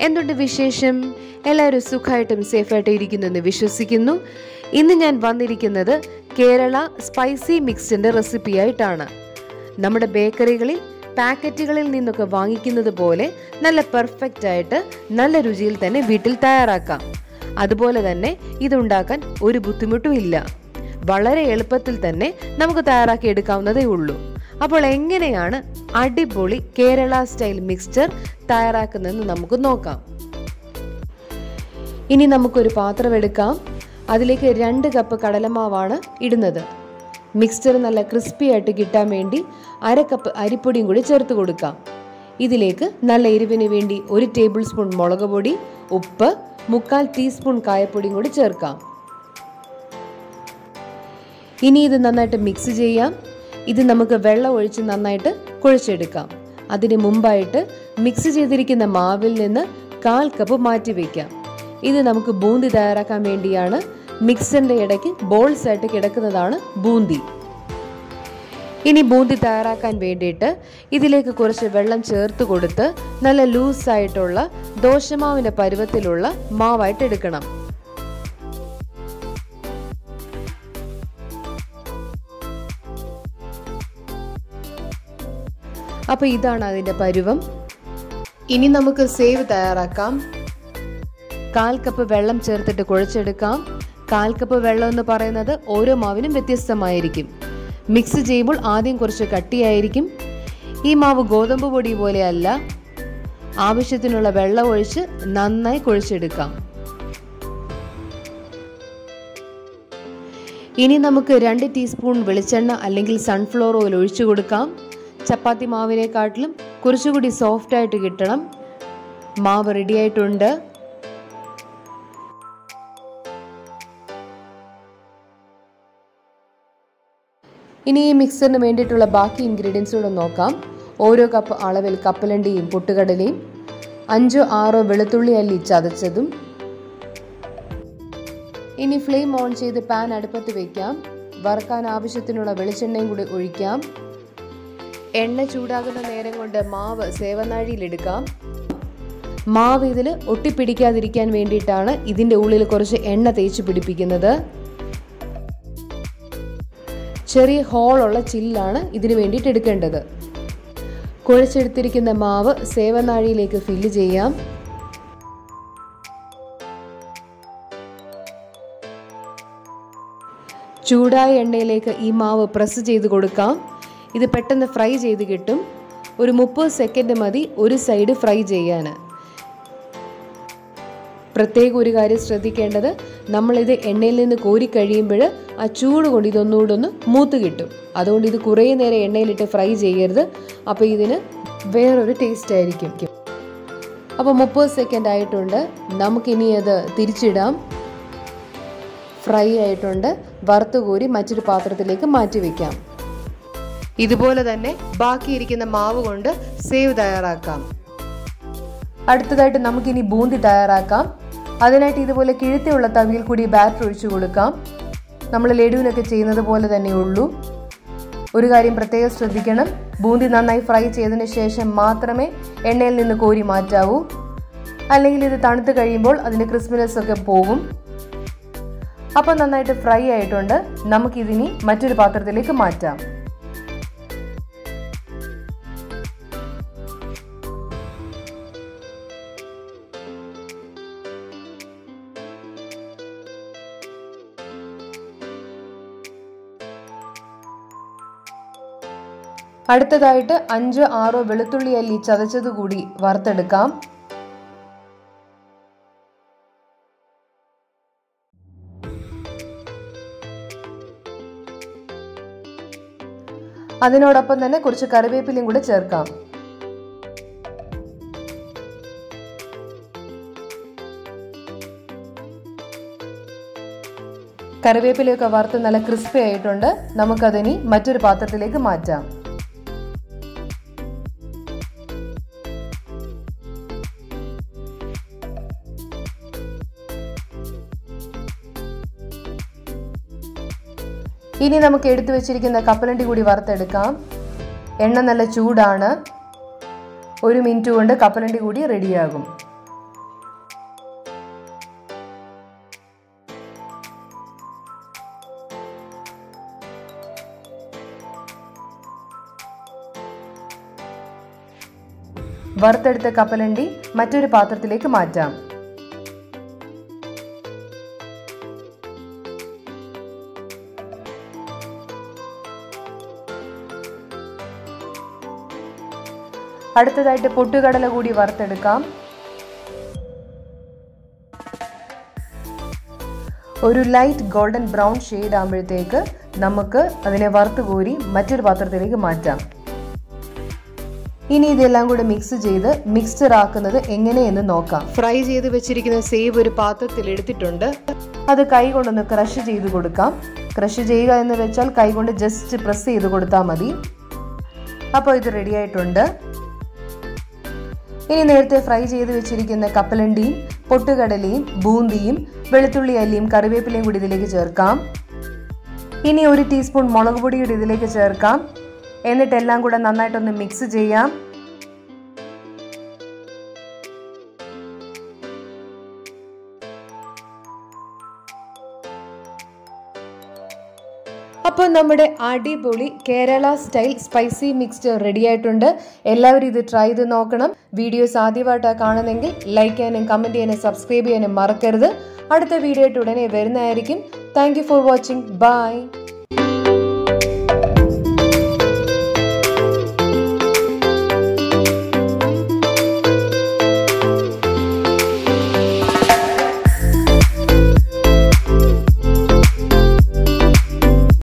എന്തുണ്ട് വിശേഷം എല്ലാവരും സുഖമായിട്ടും സേഫായിട്ടും ഇരിക്കുന്നെന്ന് വിശ്വസിക്കുന്നു ഇന്ന് ഞാൻ വന്നിരിക്കുന്നത് കേരള സ്പൈസി മിക്സിൻ്റെ റെസിപ്പി ആയിട്ടാണ് നമ്മുടെ ബേക്കറികളിൽ പാക്കറ്റുകളിൽ നിന്നൊക്കെ വാങ്ങിക്കുന്നത് പോലെ നല്ല പെർഫെക്റ്റ് ആയിട്ട് നല്ല രുചിയിൽ തന്നെ വീട്ടിൽ തയ്യാറാക്കാം അതുപോലെ തന്നെ ഇതുണ്ടാക്കാൻ ഒരു ബുദ്ധിമുട്ടും ഇല്ല വളരെ എളുപ്പത്തിൽ തന്നെ നമുക്ക് തയ്യാറാക്കി എടുക്കാവുന്നതേ ഉള്ളൂ അപ്പോൾ എങ്ങനെയാണ് അടിപൊളി കേരള സ്റ്റൈൽ മിക്സ്ചർ തയ്യാറാക്കുന്നതെന്ന് നമുക്ക് നോക്കാം ഇനി നമുക്കൊരു പാത്രം എടുക്കാം അതിലേക്ക് രണ്ട് കപ്പ് കടലമാവാണ് ഇടുന്നത് മിക്സ്ചർ നല്ല ക്രിസ്പി ആയിട്ട് കിട്ടാൻ വേണ്ടി അര കപ്പ് അരിപ്പൊടിയും കൂടി ചേർത്ത് കൊടുക്കാം ഇതിലേക്ക് നല്ല എരിവിന് വേണ്ടി ഒരു ടേബിൾ സ്പൂൺ മുളക് പൊടി ഉപ്പ് മുക്കാൽ ടീസ്പൂൺ കായപ്പൊടിയും കൂടി ചേർക്കാം ഇനി ഇത് നന്നായിട്ട് മിക്സ് ചെയ്യാം ഇത് നമുക്ക് വെള്ളം ഒഴിച്ച് നന്നായിട്ട് കുഴച്ചെടുക്കാം അതിന് മുമ്പായിട്ട് മിക്സ് ചെയ്തിരിക്കുന്ന മാവിൽ നിന്ന് കാൽ കപ്പ് മാറ്റി വയ്ക്കാം ഇത് നമുക്ക് ബൂന്തി തയ്യാറാക്കാൻ വേണ്ടിയാണ് മിക്സറിന്റെ ഇടയ്ക്ക് ബോൾസ് ആയിട്ട് കിടക്കുന്നതാണ് ബൂന്തി ഇനി ബൂന്തി തയ്യാറാക്കാൻ വേണ്ടിയിട്ട് ഇതിലേക്ക് കുറച്ച് വെള്ളം ചേർത്ത് കൊടുത്ത് നല്ല ലൂസായിട്ടുള്ള ദോശമാവിന്റെ പരുവത്തിലുള്ള മാവായിട്ട് എടുക്കണം അപ്പോൾ ഇതാണ് അതിൻ്റെ പരുവം ഇനി നമുക്ക് സേവ് തയ്യാറാക്കാം കാൽ കപ്പ് വെള്ളം ചേർത്തിട്ട് കുഴച്ചെടുക്കാം കാൽ കപ്പ് വെള്ളം എന്ന് പറയുന്നത് ഓരോ മാവിനും വ്യത്യസ്തമായിരിക്കും മിക്സ് ചെയ്യുമ്പോൾ ആദ്യം കുറച്ച് കട്ടിയായിരിക്കും ഈ മാവ് ഗോതമ്പ് പൊടി പോലെയല്ല ആവശ്യത്തിനുള്ള വെള്ളം ഒഴിച്ച് നന്നായി കുഴച്ചെടുക്കാം ഇനി നമുക്ക് രണ്ട് ടീസ്പൂൺ വെളിച്ചെണ്ണ അല്ലെങ്കിൽ സൺഫ്ലവർ ഓയിൽ ഒഴിച്ചു കൊടുക്കാം ചപ്പാത്തി മാവിനെക്കാട്ടിലും കുറച്ചുകൂടി സോഫ്റ്റ് ആയിട്ട് കിട്ടണം മാവ് റെഡി ആയിട്ടുണ്ട് ഇനി ഈ മിക്സറിന് വേണ്ടിയിട്ടുള്ള ബാക്കി ഇൻഗ്രീഡിയൻസ് കൂടെ നോക്കാം ഓരോ കപ്പ് അളവിൽ കപ്പലണ്ടിയും പൊട്ടുകടലയും അഞ്ചോ ആറോ വെളുത്തുള്ളി അല്ലി ചതച്ചതും ഇനി ഫ്ലെയിം ഓൺ ചെയ്ത് പാൻ അടുപ്പത്ത് വെക്കാം വറുക്കാൻ ആവശ്യത്തിനുള്ള വെളിച്ചെണ്ണയും കൂടി ഒഴിക്കാം എണ്ണ ചൂടാകുന്ന നേരം കൊണ്ട് മാവ് സേവനാഴിയിലെടുക്കാം മാവ് ഇതിൽ ഒട്ടിപ്പിടിക്കാതിരിക്കാൻ വേണ്ടിയിട്ടാണ് ഇതിൻ്റെ ഉള്ളിൽ കുറച്ച് എണ്ണ തേച്ച് പിടിപ്പിക്കുന്നത് ചെറിയ ഹോളുള്ള ചില്ലാണ് ഇതിന് വേണ്ടിയിട്ട് എടുക്കേണ്ടത് കുഴച്ചെടുത്തിരിക്കുന്ന മാവ് സേവനാഴിയിലേക്ക് ഫില്ല് ചെയ്യാം ചൂടായ എണ്ണയിലേക്ക് ഈ മാവ് പ്രസ് ചെയ്ത് കൊടുക്കാം ഇത് പെട്ടെന്ന് ഫ്രൈ ചെയ്ത് കിട്ടും ഒരു മുപ്പത് സെക്കൻഡ് മതി ഒരു സൈഡ് ഫ്രൈ ചെയ്യാൻ പ്രത്യേക ഒരു കാര്യം ശ്രദ്ധിക്കേണ്ടത് നമ്മളിത് എണ്ണയിൽ നിന്ന് കോരി കഴിയുമ്പോൾ ആ ചൂട് കൊണ്ട് ഇതൊന്നുകൂടെ ഒന്ന് മൂത്ത് കിട്ടും അതുകൊണ്ട് ഇത് കുറേ നേരം എണ്ണയിലിട്ട് ഫ്രൈ ചെയ്യരുത് അപ്പോൾ ഇതിന് വേറൊരു ടേസ്റ്റ് ആയിരിക്കും അപ്പോൾ മുപ്പത് സെക്കൻഡ് ആയിട്ടുണ്ട് നമുക്കിനി അത് തിരിച്ചിടാം ഫ്രൈ ആയിട്ടുണ്ട് വറുത്ത് കോരി മറ്റൊരു പാത്രത്തിലേക്ക് മാറ്റി വയ്ക്കാം ഇതുപോലെ തന്നെ ബാക്കിയിരിക്കുന്ന മാവ് കൊണ്ട് സേവ് തയ്യാറാക്കാം അടുത്തതായിട്ട് നമുക്കിനി ബൂന്തി തയ്യാറാക്കാം അതിനായിട്ട് ഇതുപോലെ കിഴുത്തിയുള്ള തവിയിൽ കൂടി ബാറ്റർ ഒഴിച്ചു കൊടുക്കാം നമ്മൾ ലഡുവിനൊക്കെ ചെയ്യുന്നത് പോലെ തന്നെ ഉള്ളൂ ഒരു കാര്യം പ്രത്യേകം ശ്രദ്ധിക്കണം ബൂന്തി നന്നായി ഫ്രൈ ചെയ്തതിന് ശേഷം മാത്രമേ എണ്ണയിൽ നിന്ന് കോരി മാറ്റാവൂ അല്ലെങ്കിൽ ഇത് തണുത്ത് കഴിയുമ്പോൾ അതിൻ്റെ ക്രിസ്പിനെസ് ഒക്കെ പോകും അപ്പം നന്നായിട്ട് ഫ്രൈ ആയിട്ടുണ്ട് നമുക്കിതിനി മറ്റൊരു പാത്രത്തിലേക്ക് മാറ്റാം അടുത്തതായിട്ട് അഞ്ചോ ആറോ വെളുത്തുള്ളി അല്ലി ചതച്ചത് കൂടി വറുത്തെടുക്കാം അതിനോടൊപ്പം തന്നെ കുറച്ച് കറിവേപ്പിലയും കൂടെ ചേർക്കാം കറിവേപ്പിലയൊക്കെ വറുത്ത് നല്ല ക്രിസ്പി ആയിട്ടുണ്ട് നമുക്കതിനി മറ്റൊരു പാത്രത്തിലേക്ക് മാറ്റാം ഇനി നമുക്ക് എടുത്തു വെച്ചിരിക്കുന്ന കപ്പലണ്ടി കൂടി വറുത്തെടുക്കാം എണ്ണ നല്ല ചൂടാണ് ഒരു മിനിറ്റ് കൊണ്ട് കപ്പലണ്ടി കൂടി റെഡിയാകും വറുത്തെടുത്ത കപ്പലണ്ടി മറ്റൊരു പാത്രത്തിലേക്ക് മാറ്റാം അടുത്തതായിട്ട് പൊട്ടുകടല കൂടി വറുത്തെടുക്കാം ഒരു ലൈറ്റ് ഗോൾഡൻ ബ്രൗൺ ഷെയ്ഡ് ആകുമ്പോഴത്തേക്ക് നമുക്ക് അതിനെ വറുത്ത് കോരി മറ്റൊരു പാത്രത്തിലേക്ക് മാറ്റാം ഇനി ഇതെല്ലാം കൂടെ മിക്സ് ചെയ്ത് മിക്സ്ചർ ആക്കുന്നത് എങ്ങനെയെന്ന് നോക്കാം ഫ്രൈ ചെയ്ത് വെച്ചിരിക്കുന്ന സേവ് ഒരു പാത്രത്തിൽ എടുത്തിട്ടുണ്ട് അത് കൈ കൊണ്ടൊന്ന് ക്രഷ് ചെയ്ത് കൊടുക്കാം ക്രഷ് ചെയ്യുക എന്ന് വെച്ചാൽ കൈ കൊണ്ട് ജസ്റ്റ് പ്രസ് ചെയ്ത് കൊടുത്താൽ മതി അപ്പോൾ ഇത് റെഡി ആയിട്ടുണ്ട് ഇനി നേരത്തെ ഫ്രൈ ചെയ്ത് വെച്ചിരിക്കുന്ന കപ്പലണ്ടിയും പൊട്ടുകടലയും ബൂന്തിയും വെളുത്തുള്ളി അല്ലിയും കറിവേപ്പിലയും കൂടി ഇതിലേക്ക് ചേർക്കാം ഇനി ഒരു ടീസ്പൂൺ മുളക് പൊടി കൂടി ഇതിലേക്ക് ചേർക്കാം എന്നിട്ട് എല്ലാം കൂടെ നന്നായിട്ടൊന്ന് മിക്സ് ചെയ്യാം അപ്പോൾ നമ്മുടെ അടിപൊളി Kerala style spicy mixture ready ആയിട്ടുണ്ട് എല്ലാവരും ഇത് ട്രൈ ചെയ്ത് നോക്കണം വീഡിയോസ് ആദ്യമായിട്ടാണ് കാണുന്നെങ്കിൽ ലൈക്ക് ചെയ്യാനും കമൻറ്റ് ചെയ്യാനും സബ്സ്ക്രൈബ് ചെയ്യാനും മറക്കരുത് അടുത്ത വീഡിയോ ആയിട്ട് ഉടനെ വരുന്നതായിരിക്കും താങ്ക് ഫോർ വാച്ചിങ് ബൈ